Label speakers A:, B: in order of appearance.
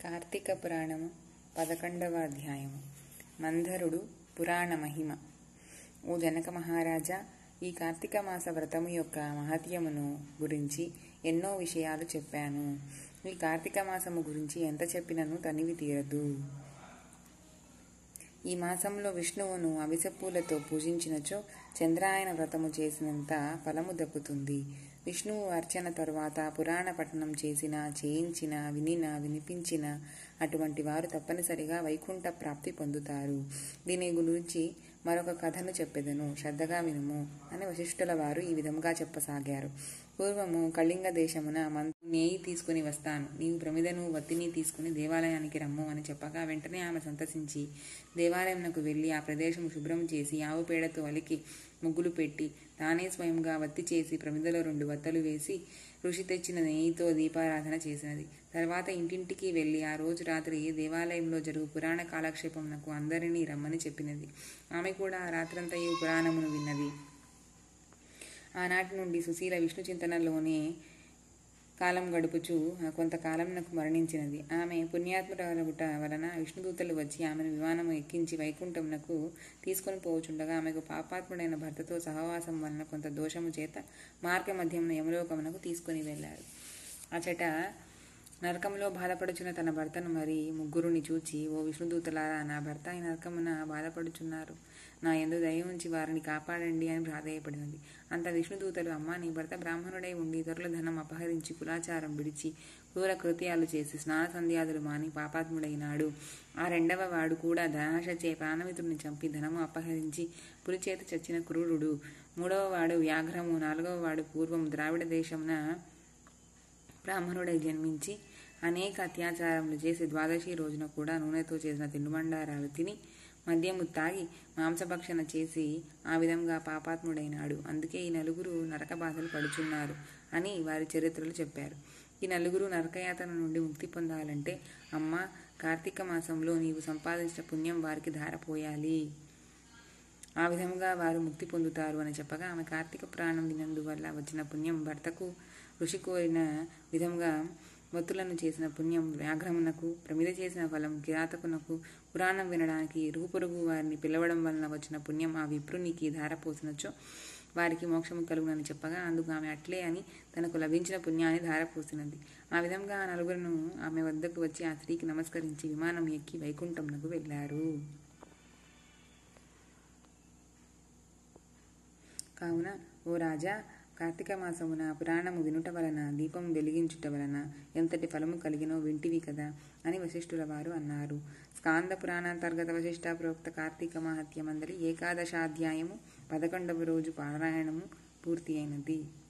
A: కార్తీక పురాణము పదకొండవ అధ్యాయము మంధరుడు పురాణ మహిమ ఓ జనక మహారాజా ఈ కార్తీక మాస వ్రతము యొక్క మహత్యమును గురించి ఎన్నో విషయాలు చెప్పాను ఈ కార్తీక మాసము గురించి ఎంత చెప్పినను తనివి తీరదు ఈ మాసంలో విష్ణువును అవిసెపూలతో పూజించినచో చంద్రాయన వ్రతము చేసినంత ఫలము దక్కుతుంది విష్ణువు అర్చన తరువాత పురాణ పఠనం చేసిన చేయించిన వినిన వినిపించిన అటువంటి వారు తప్పనిసరిగా వైకుంఠ ప్రాప్తి పొందుతారు దీని గురించి మరొక కథను చెప్పెదను శ్రద్ధగా వినుము అని వశిష్ఠుల వారు ఈ విధంగా చెప్పసాగారు పూర్వము కళింగ దేశమున మంత్రి నేయి తీసుకుని వస్తాను నీవు ప్రమిదను వత్తిని తీసుకుని దేవాలయానికి రమ్ము అని చెప్పగా వెంటనే ఆమె సంతసించి దేవాలయంకు వెళ్ళి ఆ ప్రదేశం శుభ్రం చేసి ఆవు పేడతో అలికి ముగ్గులు పెట్టి తానే స్వయంగా వత్తి చేసి ప్రమిదలో రెండు వత్తలు వేసి ఋషి తెచ్చిన నెయ్యితో దీపారాధన చేసినది తర్వాత ఇంటింటికి వెళ్ళి ఆ రోజు రాత్రి దేవాలయంలో జరుగు పురాణ కాలక్షేపమునకు అందరినీ రమ్మని చెప్పినది ఆమె కూడా ఆ రాత్రంతా ఈ పురాణమును విన్నది ఆనాటి నుండి సుశీల విష్ణు చింతనలోనే కాలం గడుపుచు కొంతకాలం నాకు మరణించినది ఆమె పుణ్యాత్మురాలగుట వలన విష్ణుదూతలు వచ్చి ఆమెను విమానము ఎక్కించి వైకుంఠమునకు తీసుకొని పోవచుండగా ఆమెకు పాపాత్ముడైన భర్తతో సహవాసం వలన కొంత దోషము చేత మార్గ మధ్యమున యమలోకమునకు తీసుకొని వెళ్ళారు అచట నరకంలో బాధపడుచున్న తన భర్తను మరి ముగ్గురుని చూచి ఓ విష్ణుదూతలారా నా భర్త ఈ నరకమున బాధపడుచున్నారు నా ఎందు దయ ఉంచి వారిని కాపాడండి అని ప్రాధేయపడినది అంత విష్ణుదూతలు అమ్మ నీ భర్త బ్రాహ్మణుడై ఉండి ఇతరుల ధనం అపహరించి కులాచారం విడిచి క్రూర కృత్యాలు చేసి స్నాన సంధ్యాదులు మాని పాపాత్ముడైనాడు ఆ రెండవ వాడు కూడా ధనాశచే ప్రాణమితుడిని చంపి ధనము అపహరించి పులి చేత చచ్చిన క్రూరుడు మూడవ వాడు వ్యాఘ్రము నాలుగవ వాడు పూర్వం ద్రావిడ దేశమున బ్రాహ్మణుడై జన్మించి అనేక అత్యాచారములు చేసి ద్వాదశి రోజున కూడా నూనెతో చేసిన తినుబండారాలు తిని మద్యము తాగి మాంసభక్షణ చేసి ఆ విధంగా పాపాత్ముడైనాడు అందుకే ఈ నలుగురు నరక బాధలు పడుచున్నారు అని వారి చరిత్రలు చెప్పారు ఈ నలుగురు నరకయాతన నుండి ముక్తి పొందాలంటే అమ్మ కార్తీక మాసంలో నీవు సంపాదించిన పుణ్యం వారికి ధారపోయాలి ఆ విధముగా వారు ముక్తి పొందుతారు అని చెప్పగా ఆమె కార్తీక ప్రాణం వినందువల్ల వచ్చిన పుణ్యం భర్తకు ఋషి కోరిన విధంగా వత్తులను చేసిన పుణ్యం వ్యాఘ్రమునకు ప్రమిద చేసిన ఫలం కిరాతకునకు పురాణం వినడానికి ఇరుగుపొరుగు వారిని పిలవడం వలన వచ్చిన పుణ్యం ఆ విప్రునికి ధారపోసినచో వారికి మోక్షము కలుగునని చెప్పగా అందుకు ఆమె అట్లే అని తనకు లభించిన పుణ్యాన్ని ధారపోసినది ఆ విధంగా ఆ నలుగురును ఆమె వద్దకు వచ్చి ఆ స్త్రీకి నమస్కరించి విమానం ఎక్కి వైకుంఠంనకు వెళ్ళారు కావున ఓ రాజా కార్తీక మాసమున పురాణము వినుట వలన దీపం వెలిగించుట వలన ఎంతటి ఫలము కలిగినో వింటివి కదా అని వశిష్ఠుల వారు అన్నారు స్కాంద పురాణాంతర్గత వశిష్ట ప్రోక్త కార్తీక మహత్యమందరి ఏకాదశాధ్యాయము పదకొండవ రోజు పారాయణము పూర్తి అయినది